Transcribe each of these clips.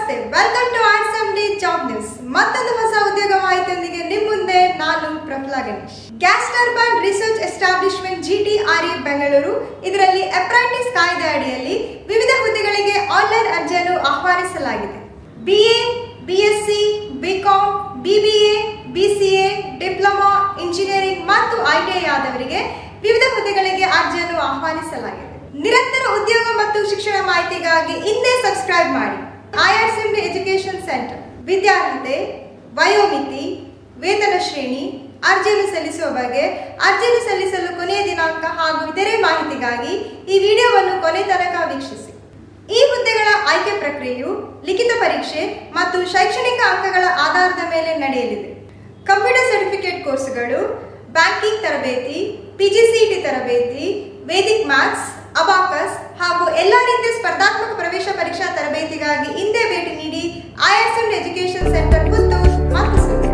ನಮಸ್ತೆ welcome to arts D job news ಮತ್ತೊಂದು ಹೊಸ ಉದ್ಯೋಗ ಮಾಹಿತಿಯೊಂದಿಗೆ ನಿಮ್ಮ ಮುಂದೆ ನಾನು Praphula Ganesh gas turbine research establishment GTRE Bengaluru ಇದರಲ್ಲಿ ಅಪ್ರೆಂಟಿಸ್ ಕಾಯ್ದೆ ಅಡಿಯಲ್ಲಿ ವಿವಿಧ ಹುದ್ದೆಗಳಿಗೆ ಆನ್ಲೈನ್ ಅರ್ಜಿಯನ್ನು ಆಹ್ವಾನಿಸಲಾಗಿದೆ BA BSc BCom BBA BCA diploma engineering ಮತ್ತು ಐಟಿಐ ಆದವರಿಗೆ ವಿವಿಧ ಹುದ್ದೆಗಳಿಗೆ ಅರ್ಜಿಯನ್ನು ಆಹ್ವಾನಿಸಲಾಗಿದೆ ನಿರಂತರ ಉದ್ಯೋಗ ಮತ್ತು ಶಿಕ್ಷಣ ಮಾಹಿತಿಗಾಗಿ ಹಿಂದೆ ಸಬ್ಸ್ಕ್ರೈಬ್ ಮಾಡಿ ಐಆರ್ಸಿಎಂಡಿ ಎಜುಕೇಶನ್ ಸೆಂಟರ್ ವಿದ್ಯಾರ್ಹತೆ ವಯೋಮಿತಿ ವೇತನ ಶ್ರೇಣಿ ಅರ್ಜಿಯನ್ನು ಸಲ್ಲಿಸುವ ಬಗ್ಗೆ ಅರ್ಜಿಯನ್ನು ಸಲ್ಲಿಸಲು ಕೊನೆಯ ದಿನಾಂಕ ಹಾಗೂ ಇತರೆ ಮಾಹಿತಿಗಾಗಿ ಈ ವಿಡಿಯೋವನ್ನು ಕೊನೆ ತನಕ ವೀಕ್ಷಿಸಿ ಈ ಹುದ್ದೆಗಳ ಆಯ್ಕೆ ಪ್ರಕ್ರಿಯೆಯು ಲಿಖಿತ ಪರೀಕ್ಷೆ ಮತ್ತು ಶೈಕ್ಷಣಿಕ ಅಂಕಗಳ ಆಧಾರದ ಮೇಲೆ ನಡೆಯಲಿದೆ ಕಂಪ್ಯೂಟರ್ ಸರ್ಟಿಫಿಕೇಟ್ ಕೋರ್ಸ್ಗಳು ಬ್ಯಾಂಕಿಂಗ್ ತರಬೇತಿ ಪಿಜಿಸಿಇಟಿ ತರಬೇತಿ ವೇದಿಕ್ ಮ್ಯಾಥ್ಸ್ ಅಬಾಕಸ್ ಹಾಗೂ ಎಲ್ಲ ರೀತಿಯ ಸ್ಪರ್ಧಾತ್ಮಕ ಪ್ರವೇಶ ಪರೀಕ್ಷಾ ತರಬೇತಿಗಾಗಿ ಹಿಂದೆ ಭೇಟಿ ನೀಡಿ ಐಎಸ್ಎಂ ಎಜುಕೇಶನ್ ಸೆಂಟರ್ ಪುತ್ತೂರು ಮತ್ತು ಸುಳ್ಯ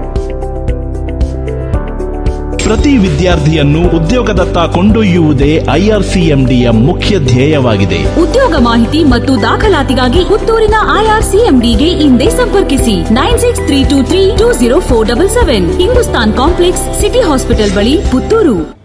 ಪ್ರತಿ ವಿದ್ಯಾರ್ಥಿಯನ್ನು ಉದ್ಯೋಗದತ್ತ ಕೊಂಡೊಯ್ಯುವುದೇ ಐಆರ್ಸಿಎಂಡಿಯ ಮುಖ್ಯ ಧ್ಯೇಯವಾಗಿದೆ ಉದ್ಯೋಗ ಮಾಹಿತಿ ಮತ್ತು ದಾಖಲಾತಿಗಾಗಿ ಪುತ್ತೂರಿನ ಐಆರ್ಸಿಎಂಡಿಗೆ ಹಿಂದೆ ಸಂಪರ್ಕಿಸಿ nine six three two three two zero four double seven Hindustan complex city hospital ಬಳಿ ಪುತ್ತೂರು